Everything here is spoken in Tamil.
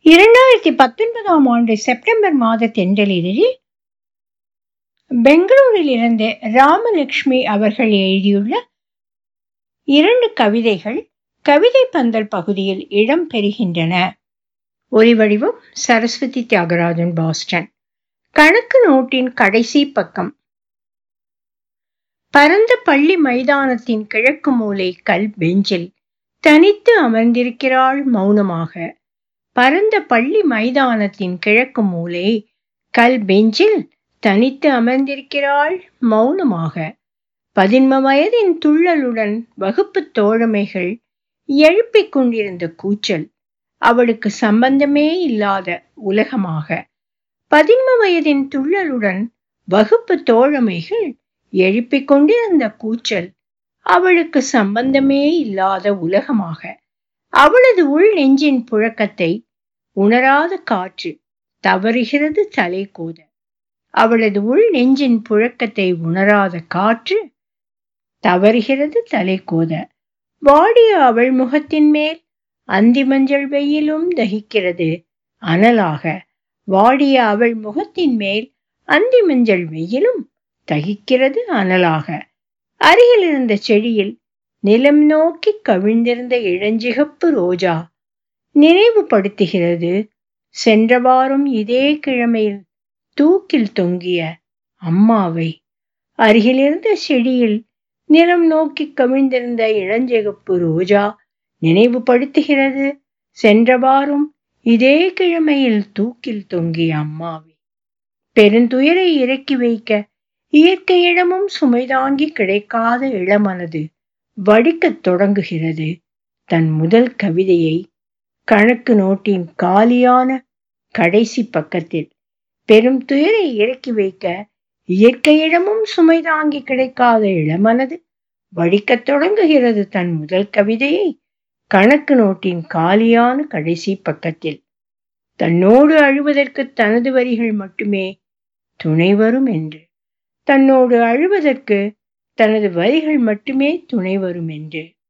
இரண்டாயிரத்தி பத்தொன்பதாம் ஆண்டு செப்டம்பர் மாத தென்றலில் பெங்களூரில் இருந்து ராமலட்சுமி அவர்கள் எழுதியுள்ள இரண்டு கவிதைகள் கவிதை பந்தல் பகுதியில் இடம் பெறுகின்றன ஒலிவடிவம் சரஸ்வதி தியாகராஜன் பாஸ்டன் கணக்கு நோட்டின் கடைசி பக்கம் பரந்த பள்ளி மைதானத்தின் கிழக்கு மூலை கல் பெஞ்சில் தனித்து அமர்ந்திருக்கிறாள் மௌனமாக பரந்த பள்ளி மைதானத்தின் கிழக்கு மூலை கல் பெஞ்சில் தனித்து அமர்ந்திருக்கிறாள் மௌனமாக பதின்ம வயதின் துள்ளலுடன் வகுப்பு தோழமைகள் எழுப்பிக் கொண்டிருந்த கூச்சல் அவளுக்கு சம்பந்தமே இல்லாத உலகமாக பதின்ம வயதின் துள்ளலுடன் வகுப்பு தோழமைகள் எழுப்பிக் கொண்டிருந்த கூச்சல் அவளுக்கு சம்பந்தமே இல்லாத உலகமாக அவளது உள் நெஞ்சின் புழக்கத்தை உணராத காற்று தவறுகிறது தலை கோத அவளது உள் நெஞ்சின் புழக்கத்தை உணராத காற்று தவறுகிறது தலை கோத வாடிய அவள் முகத்தின் மேல் அந்தி மஞ்சள் வெயிலும் தகிக்கிறது அனலாக வாடிய அவள் முகத்தின் மேல் அந்தி மஞ்சள் வெயிலும் தகிக்கிறது அனலாக அருகில் இருந்த செடியில் நிலம் நோக்கி கவிழ்ந்திருந்த இளஞ்சிகப்பு ரோஜா நினைவுபடுத்துகிறது சென்ற வாரம் இதே கிழமையில் தூக்கில் தொங்கிய அம்மாவை அருகிலிருந்த செடியில் நிலம் நோக்கி கவிழ்ந்திருந்த இளஞ்சிகப்பு ரோஜா நினைவுபடுத்துகிறது சென்ற வாரம் இதே கிழமையில் தூக்கில் தொங்கிய அம்மாவை பெருந்துயரை இறக்கி வைக்க இயற்கையிடமும் சுமைதாங்கி கிடைக்காத இளமனது வடிக்கத் தொடங்குகிறது தன் முதல் கவிதையை கணக்கு நோட்டின் காலியான கடைசி பக்கத்தில் பெரும் துயரை இறக்கி வைக்க இயற்கையிடமும் சுமைதாங்கி கிடைக்காத இளமனது வடிக்கத் தொடங்குகிறது தன் முதல் கவிதையை கணக்கு நோட்டின் காலியான கடைசி பக்கத்தில் தன்னோடு அழுவதற்கு தனது வரிகள் மட்டுமே துணை வரும் என்று தன்னோடு அழுவதற்கு தனது வரிகள் மட்டுமே துணை வரும் என்று